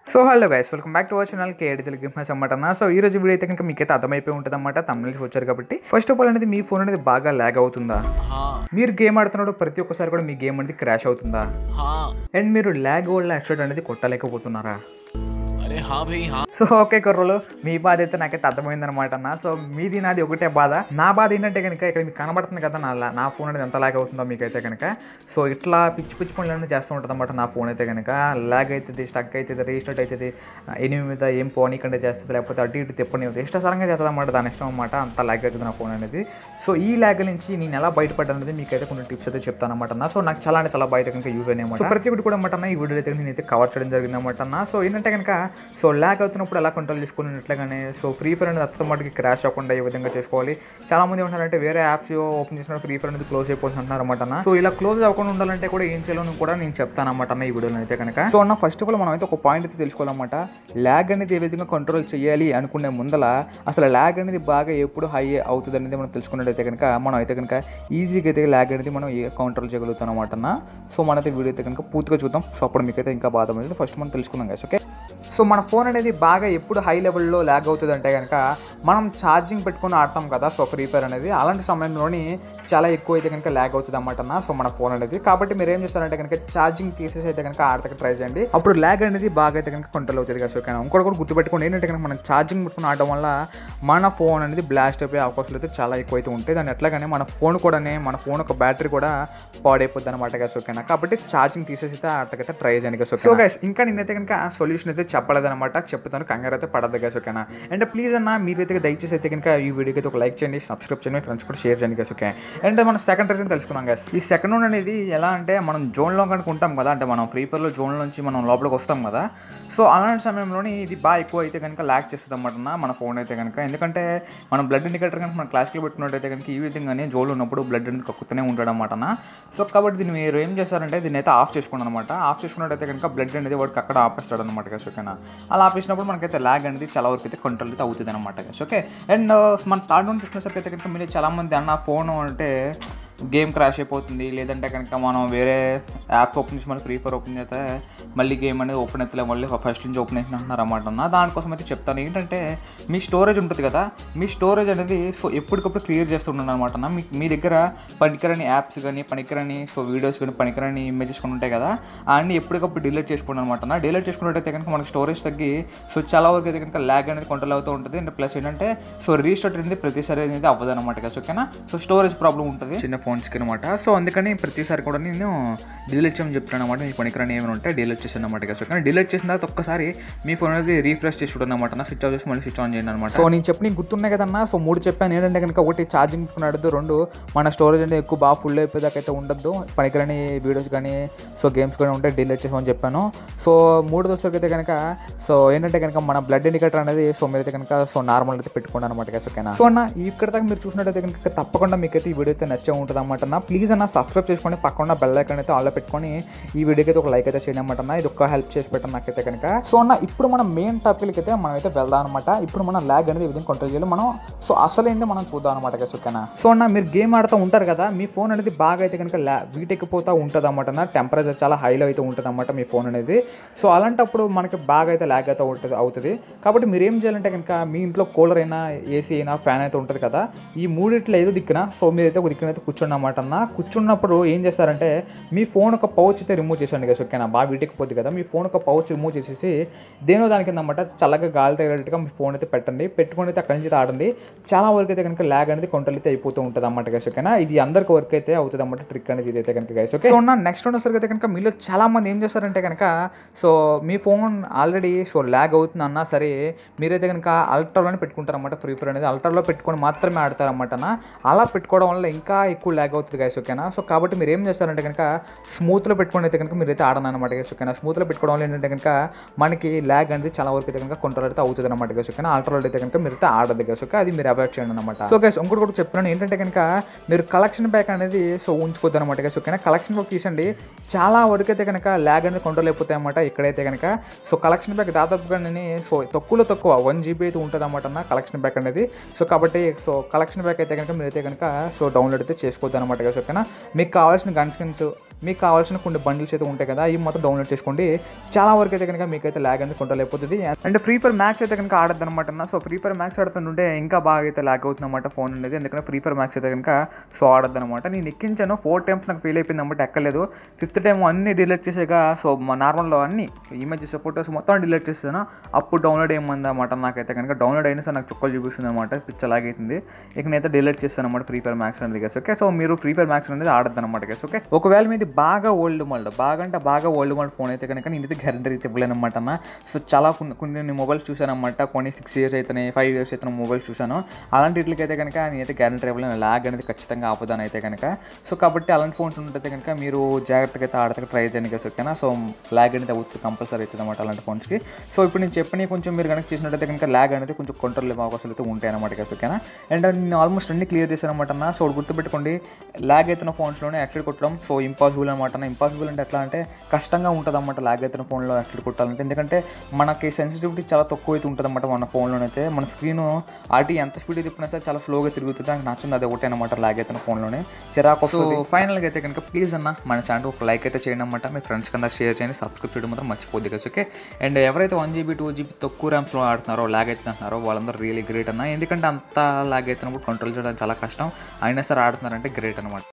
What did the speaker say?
so hello guys welcome back to our channel KD Telugu games అన్నమాట అన్న so ఈ రోజు వీడియో అయితే కనుక మీకైతే అర్థమైపోయి ఉంటుంది అనమాట తమిళ వచ్చారు కాబట్టి ఫస్ట్ ఆఫ్ ఆల్ అనేది మీ ఫోన్ అనేది బాగా ల్యాగ్ అవుతుందా हाँ మీరు గేమ్ ఆడుతున్నప్పుడు ప్రతి ఒక్కసారి కూడా మీ గేమ్ అనేది క్రాష్ అవుతుందా हाँ అండ్ మీరు ల్యాగ్ వల్ల యాక్సిడెంట్ అనేది కొట్టలేకపోతున్నారా अरे हाँ भाई हाँ సో ఓకే కుర్రలు మీ బాధ అయితే నాకైతే అర్థమైంది అనమాట అన్న సో మీది నాది ఒకటే బాధ నా బాధ ఏంటంటే కనుక ఇక్కడ మీకు కనబడుతుంది కదా నా లా- నా ఫోన్ అనేది ఎంత లాగ్ అవుతుందో మీకైతే కనుక సో ఇట్లా పిచ్చి పిచ్చి పనులన్నీ చేస్తూ ఉంటుంది అనమాట నా ఫోన్ అయితే కనుక లాగ్ అవుతుంది స్టక్ అవుతుంది రీస్టార్ట్ అవుతుంది ఎనిమి మీద ఏం పోనీకంటే చేస్తుంది లేకపోతే అటు ఇటు తిప్పని ఇష్టసరంగా చేస్తుంది అనమాట దాని ఇష్టం అనమాట అంత లాగ్ అవుతుంది నా ఫోన్ అనేది సో ఈ లాగ్ నుంచి నేను ఎలా బయటపడ్డానది మీకైతే కొన్ని టిప్స్ అయితే చెప్తాను అనమాట అన్న సో నాకు చాలా అంటే చాలా బయట కనుక యూజ్ అయినాయి సో ప్రతి ఒక్కటి కూడా అనమాట అన్న ఈ వీడియో అయితే నేనైతే కవర్ చేయడం జరిగింది అనమాట అన్న సో ఏంటంటే కనుక సో ల్యాగ్ అవుతున్నప్పుడు ఎలా కంట్రోల్ చేసుకున్నట్లుగానే సో ఫ్రీ ఫైర్ అనేది అత్త మటుకి క్రాష్ అవ్వకుండా ఏ విధంగా చేసుకోవాలి చాలా మంది ఉంటారంటే వేరే యాప్స్ ఓపెన్ చేసిన ఫ్రీ ఫైర్ అనేది క్లోజ్ అయిపోతుంది అంటున్నారు అనమాట అన్న సో ఇలా క్లోజ్ అవ్వకుండా ఉండాలంటే కూడా ఏం చేయాలో కూడా నేను చెప్తాను అనమాట అన్న ఈ వీడియోలో అయితే కనుక సో అన్న ఫస్ట్ ఆఫ్ ఆల్ మనం అయితే ఒక పాయింట్ అయితే తెలుసుకోవాలన్నమాట ల్యాగ్ అనేది ఏ విధంగా కంట్రోల్ చేయాలి అనుకునే ముందల అసలు ల్యాగ్ అనేది బాగా ఎప్పుడు హై అవుతుంది అనేది మనం తెలుసుకున్నట్టయితే కనుక మనం అయితే కనుక ఈజీగా అయితే ల్యాగ్ అనేది మనం కంట్రోల్ చేయగలుగుతాం అనమాట అన్న సో మనైతే వీడియో అయితే కనుక పూర్తిగా చూద్దాం సో అప్పుడు మీకైతే ఇంకా బాధ అనేది ఫస్ట్ మనం తెలుసుకుందాం guys ఓకే సో మన ఫోన్ అనేది బాగా ఎప్పుడు హై లెవెల్లో ల్యాగ్ అవుతుంది అంటే కనుక మనం ఛార్జింగ్ పెట్టుకొని ఆడతాం కదా సో ఫ్రీ ఫైర్ అనేది అలాంటి సమయంలోని చాలా ఎక్కువ అయితే కనుక ల్యాగ్ అవుతుంది అన్నమాట అన్న సో మన ఫోన్ అనేది కాబట్టి మీరు ఏం చేస్తారంటే కనుక ఛార్జింగ్ తీసేసి అయితే కనుక ఆడతకి ట్రై చేయండి అప్పుడు ల్యాగ్ అనేది బాగా అయితే కనుక కంట్రోల్ అవుతుంది కదా సో ఓకేనా ఇంకోటి కూడా గుర్తుపెట్టుకోండి ఏంటంటే కనుక మనం ఛార్జింగ్ పెట్టుకుని ఆడడం వల్ల మన ఫోన్ అనేది బ్లాస్ట్ అయిపోయే అవకాశాలు అయితే చాలా ఎక్కువ అయితే ఉంటాయి దాని ఎట్లాగానే మన ఫోన్ కూడా మన ఫోన్ ఒక బ్యాటరీ కూడా పాడైపోద్ది అనమాట కదా సో ఓకేనా కాబట్టి ఛార్జింగ్ తీసేసి అయితే ఆడతకైతే ట్రై చేయండి కదా సో గైస్ ఇంకా నేనైతే కనుక సొల్యూషన్ అయితే చెప్పలేదన్నమాట చెప్తాను కంగారు అయితే పడదు కదా ఓకేనా అండ్ ప్లీజ్ అన్న మీరైతే దయచేసి అయితే కనుక ఈ వీడియోకి అయితే ఒక లైక్ చేయండి సబ్స్క్రైబ్ చేయండి ఫ్రెండ్స్ కూడా షేర్ చేయండి కదా ఓకే అండ్ మనం సెకండ్ రీజన్ తెలుసుకున్నాం గైస్ ఈ సెకండ్ వన్ అనేది ఎలా అంటే మనం జోన్లో కనుక ఉంటాం కదా అంటే మనం ఫ్రీ ఫైర్లో జోన్ నుంచి మనం లోపలికి వస్తాం కదా సో అలాంటి సమయంలోని ఇది బాగా ఎక్కువ అయితే కనుక ల్యాక్ చేస్తుంది అన్నమాట మన ఫోన్ అయితే కనుక ఎందుకంటే మనం బ్లడ్ ఇండికేటర్ కనుక మన క్లాస్కి పెట్టుకున్నట్టయితే కనుక ఈ విధంగానే జోలు ఉన్నప్పుడు బ్లడ్ అనేది కక్కుతూనే ఉంటాడు అనమాట సో కాబట్టి దీన్ని మీరు ఏం చేస్తారంటే దీన్ని అయితే ఆఫ్ చేసుకోండి అనమాట ఆఫ్ చేసుకున్నట్టయితే కనుక బ్లడ్ అనేది వాడికి అక్కడ ఆపేస్తాడు అనమాట కదా ఓకేనా అలా ఆపేసినప్పుడు మనకైతే ల్యాగ్ అనేది చాలా వరకు అయితే కంట్రోల్ అయితే అవుతుంది అనమాట గైస్ ఓకే అండ్ మన థర్డ్ వన్ చూసినసరికి అయితే కనుక మీరు చాలా మంది అన్న ఫోన్ అంటే గేమ్ క్రాష్ అయిపోతుంది లేదంటే కనుక మనం వేరే యాప్ ఓపెన్ చేసి మళ్ళీ ఫ్రీ ఫైర్ ఓపెన్ చేస్తే మళ్ళీ గేమ్ అనేది ఓపెన్ అవుతలే మళ్ళీ ఫస్ట్ నుంచి ఓపెన్ చేసిన అంటున్నారు అన్నమాట అన్న దానికోసం అయితే చెప్తాను ఏంటంటే మీ స్టోరేజ్ ఉంటుంది కదా మీ స్టోరేజ్ అనేది సో ఎప్పటికప్పుడు క్లియర్ చేస్తున్నాను అనమాట అన్న మీ మీ దగ్గర పనికిరని యాప్స్ కానీ పనికిరని సో వీడియోస్ కానీ పనికిరని ఇమేజెస్ కొన్ని ఉంటాయి కదా అన్ని ఎప్పటికప్పుడు డిలీట్ చేసుకోండి అనమాట అన్న డిలీట్ చేసుకున్నట్టయితే కనుక మనకి స్టోరేజ్ తగ్గి సో చాలా వరకు అయితే కనుక ల్యాగ్ అనేది కంట్రోల్ అవుతూ ఉంటుంది అండ్ ప్లస్ ఏంటంటే సో రీస్టార్ట్ అనేది ప్రతిసారి అనేది అవ్వదు అనమాట కదా ఓకేనా సో స్టోరేజ్ ప్రాబ్లం ఉంటుంది చిన్న ఫోన్స్కి అనమాట సో అందుకని ప్రతిసారి కూడా నేను డిలీట్ చేయమని చెప్తాను అనమాట మీ పనికిరాని ఏమైనా ఉంటే డిలీట్ చేసాను అనమాట కదా సో కానీ డిలీట్ చేసిన తర్వాత ఒక్కసారి మీ ఫోన్ అనేది రీఫ్రెష్ చేసి చూడండి అనమాట స్విచ్ ఆఫ్ చేసి మళ్ళీ స్విచ్ ఆన్ చేయండి అనమాట సో నేను చెప్పి నీకు గుర్తున్నాయి కదన్నా సో మూడు చెప్పాను ఏంటంటే కనుక ఒకటి ఛార్జింగ్ పెట్టుకున్నాడు రెండు మన స్టోరేజ్ అనేది ఎక్కువ బాగా ఫుల్ అయిపోయేదాకా అయితే ఉండద్దు పనికిరాని వీడియోస్ కానీ సో గేమ్స్ కానీ ఉంటే డిలీట్ చేసామని చెప్పాను సో మూడు దోస్తులకి అయితే కనుక సో ఏంటంటే కనుక మన బ్లడ్ ఇండికేటర్ అనేది సో మీరైతే కనుక సో నార్మల్ అయితే పెట్టుకోండి అనమాట కదా ఓకేనా సో అన్న ఇక్కడ దాకా మీరు చూసినట్టయితే కనుక తప్పకుండా మీకైతే ఈ వీడియో అయితే నచ్చే ఉంటుంది అనమాట అన్న ప్లీజ్ అన్న సబ్స్క్రైబ్ చేసుకోండి పక్కన బెల్ ఐకాన్ అయితే ఆల్లో పెట్టుకొని ఈ వీడియోకి అయితే ఒక లైక్ అయితే చేయండి అనమాట అన్న ఇది ఒక హెల్ప్ చేసి పెట్టండి నాకైతే కనుక సో అన్న ఇప్పుడు మనం మెయిన్ టాపిక్ అయితే మనం అయితే వెళ్దాం అనమాట ఇప్పుడు మనం ల్యాగ్ అనేది ఈ విధంగా కంట్రోల్ చేయాలి మనం సో అసలైంది మనం చూద్దాం అనమాట కదా ఓకేనా సో అన్న మీరు గేమ్ ఆడుతూ ఉంటారు కదా మీ ఫోన్ అనేది బాగా అయితే కనుక ల్యా వీటెక్కిపోతూ ఉంటుంది అనమాట అన్న టెంపరేచర్ చాలా హైలో అయితే ఉంటుంది అనమాట మీ ఫోన్ అనేది సో అలాంటప్పుడు మనకి బాగా అయితే ల్యాగ్ అయితే ఉంటుంది అవుతుంది కాబట్టి మీరు ఏం చేయాలంటే కనుక మీ ఇంట్లో కూలర్ అయినా ఏసీ అయినా ఫ్యాన్ అయితే ఉంటుంది కదా ఈ మూడిట్లో ఏదో దిక్కున సో మీరైతే ఒక దిక్కున అయితే కూర్చోండి అనమాట అన్న కూర్చున్నప్పుడు ఏం చేస్తారంటే మీ ఫోన్ ఒక పౌచ్ అయితే రిమూవ్ చేసండి కదా ఓకేనా బాగా వీటికిపోద్ది కదా మీ ఫోన్ ఒక పౌచ్ రిమూవ్ చేసేసి దేనో దానికి అనమాట చల్లగా గాలి తగ్గట్టుగా మీ ఫోన్ అయితే పెట్టండి పెట్టుకొని అయితే అక్కడి నుంచి అయితే ఆడండి చాలా వరకు అయితే కనుక ల్యాగ్ అనేది కంట్రోల్ అయితే అయిపోతూ ఉంటుంది అన్నమాట గైస్ ఓకేనా ఇది అందరికి వర్క్ అయితే అవుతుంది అన్నమాట ట్రిక్ అనేది ఇది అయితే కనుక గైస్ ఓకే సో నా నెక్స్ట్ వచ్చేసరికి అయితే కనుక మీలో చాలా మంది ఏం చేస్తారంటే కనుక సో మీ ఫోన్ ఆల్రెడీ సో ల్యాగ్ అవుతుంది అన్నా సరే మీరైతే కనుక అల్ట్రాలోనే పెట్టుకుంటారన్నమాట ఫ్రీ ఫైర్ అనేది అల్ట్రాలో పెట్టుకొని మాత్రమే ఆడతారన్నమాట అన్న అలా పెట్టుకోవడం వల్ల ఇంకా ఎక్కువ ల్యాగ్ అవుతుంది గైస్ ఓకేనా సో కాబట్టి మీరు ఏం చేస్తారంటే కనుక స్మూత్లో పెట్టుకొని అయితే కనుక మీరైతే ఆడనమాట గైస్ ఓకేనా స్మూత్లో పెట్టుకోవడం వల్ల ఏంటంటే కనుక మనకి ల్యాగ్ అనేది చాలా వరకు అయితే కనుక కంట్రోల్ అయితే అవుతుంది అనమాట గైస్ ఓకేనా అల్ట్రాలో అయితే కనుక మీరైతే ఆడదు గైస్ ఓకే అది మీరు అవాయిడ్ చేయండి అనమాట సో గైస్ ఇంకోటి కూడా చెప్తున్నాను ఏంటంటే కనుక మీరు కలెక్షన్ బ్యాక్ అనేది సో ఉంచుకోద్దు అనమాట గైస్ ఓకేనా కలెక్షన్ బ్యాక్ తీసండి చాలా వరకు అయితే కనుక ల్యాగ్ అనేది కంట్రోల్ అయిపోతాయి అనమాట ఇక్కడైతే కనుక సో కలెక్షన్ బ్యాక్ దాదాపుగా నేను సో తక్కువలో తక్కువ వన్ జీబీ అయితే ఉంటుంది అనమాట అన్న కలెక్షన్ బ్యాక్ అనేది సో కాబట్టి సో కలెక్షన్ బ్యాక్ అయితే కనుక మీరైతే కనుక సో డౌన్లోడ్ అయితే చేసుకోండి చేసుకోవద్దు అనమాట కదా ఓకేనా మీకు కావాల్సిన గన్ స్కిన్స్ మీకు కావాల్సిన కొన్ని బండిల్స్ అయితే ఉంటాయి కదా ఇవి మొత్తం డౌన్లోడ్ చేసుకోండి చాలా వరకు అయితే కనుక మీకైతే ల్యాగ్ అనేది కంట్రోల్ అయిపోతుంది అండ్ ఫ్రీ ఫైర్ మ్యాక్స్ అయితే కనుక ఆడద్దు అనమాట సో ఫ్రీ ఫైర్ మ్యాక్స్ ఆడుతుంటే ఇంకా బాగా అయితే ల్యాగ్ అవుతుంది అనమాట ఫోన్ అనేది ఎందుకంటే ఫ్రీ ఫైర్ మ్యాక్స్ అయితే కనుక సో ఆడద్దు అనమాట నేను ఎక్కించాను ఫోర్ టైమ్స్ నాకు ఫీల్ అయిపోయింది అనమాట ఎక్కలేదు ఫిఫ్త్ టైం అన్ని డిలీట్ చేసాక సో మా నార్మల్లో అన్ని ఇమేజెస్ ఫొటోస్ మొత్తం డిలీట్ చేస్తాను అప్పుడు డౌన్లోడ్ ఏమంది అనమాట నాకైతే కనుక డౌన్లోడ్ అయినా సార్ నాకు చుక్కలు చూపిస్తుంది అనమాట పిచ్చ లాగైతుంది ఇక నేనైతే డిలీట్ చేస్తాను అనమాట ఫ్రీ ఫైర్ మ్యాక్స్ అనేది గెస్ ఓకే సో మీరు ఫ్రీ ఫైర్ మ్యాక్స్ అనేది ఆడద్దు అనమాట గెస్ ఓకే ఒకవేళ మీది బాగా ఓల్డ్ మోల్డ్ బాగా అంటే బాగా ఓల్డ్ మోల్డ్ ఫోన్ అయితే కనుక నేనైతే గ్యారంటీ అయితే ఇవ్వలేను అనమాట అన్న సో చాలా కొన్ని కొన్ని మొబైల్స్ చూశాను అనమాట కొన్ని సిక్స్ ఇయర్స్ అయితే ఫైవ్ ఇయర్స్ అయితే మొబైల్స్ చూశాను అలాంటి వీటికైతే కనుక నేనైతే గ్యారంటీ ఇవ్వలేను ల్యాగ్ అనేది ఖచ్చితంగా ఆపుదాని అయితే కనుక సో కాబట్టి అలాంటి ఫోన్స్ ఉంటే కనుక మీరు జాగ్రత్తగా అయితే ఆడతాక ట్రై చేయండి కదా ఓకేనా సో ల్యాగ్ అనేది అవుతుంది కంపల్సరీ అవుతుంది అనమాట అలాంటి ఫోన్స్కి సో ఇప్పుడు నేను చెప్పిన కొంచెం మీరు కనుక చేసినట్టయితే కనుక ల్యాగ్ అనేది కొంచెం కంట్రోల్ అవకాశాలు అయితే ఉంటాయి అనమాట కదా ఓకేనా అండ్ నేను ఆల్మోస్ట్ అన్ని క్లియర్ చేశాను అనమాట అన్న సో గుర్తుపెట్టుకోండి ల్యాగ్ అవుతున్న ఫోన్స్లోనే యాక్టివ్ కొట్టడం సో ఇంపాసిబుల్ అనమాట ఇంపాసిబుల్ అంటే ఎట్లా అంటే కష్టంగా ఉంటుంది అనమాట ల్యాగ్ అవుతున్న ఫోన్లో యాక్టివ్ కొట్టాలంటే ఎందుకంటే మనకి సెన్సిటివిటీ చాలా తక్కువ అయితే ఉంటుంది అనమాట మన ఫోన్లోనైతే మన స్క్రీన్ ఆటి ఎంత స్పీడ్ తిప్పినా సరే చాలా స్లోగా తిరుగుతుంది నాకు నచ్చింది అది ఒకటే అనమాట ల్యాగ్ అవుతున్న ఫోన్లోనే చిరాకు వస్తుంది ఫైనల్గా అయితే కనుక ప్లీజ్ అన్న మన ఛానల్ ఒక లైక్ అయితే చేయండి అనమాట మీ ఫ్రెండ్స్ కింద షేర్ చేయండి సబ్స్క్రైబ్ చేయడం మాత్రం మర్చిపోద్ది కదా ఓకే అండ్ ఎవరైతే వన్ జీబీ టూ జీబీ తక్కువ ర్యామ్స్లో ఆడుతున్నారో ల్యాగ్ అవుతున్నారో వాళ్ళందరూ రియలీ గ్రేట్ అన్న ఎందుకంటే అంత ల్యాగ్ అవుతున్నప్పుడు కంట్రోల్ చేయడం చాలా కష్టం అయినా సరే ఆడుతున్నారంటే గ్రేట్ అనమాట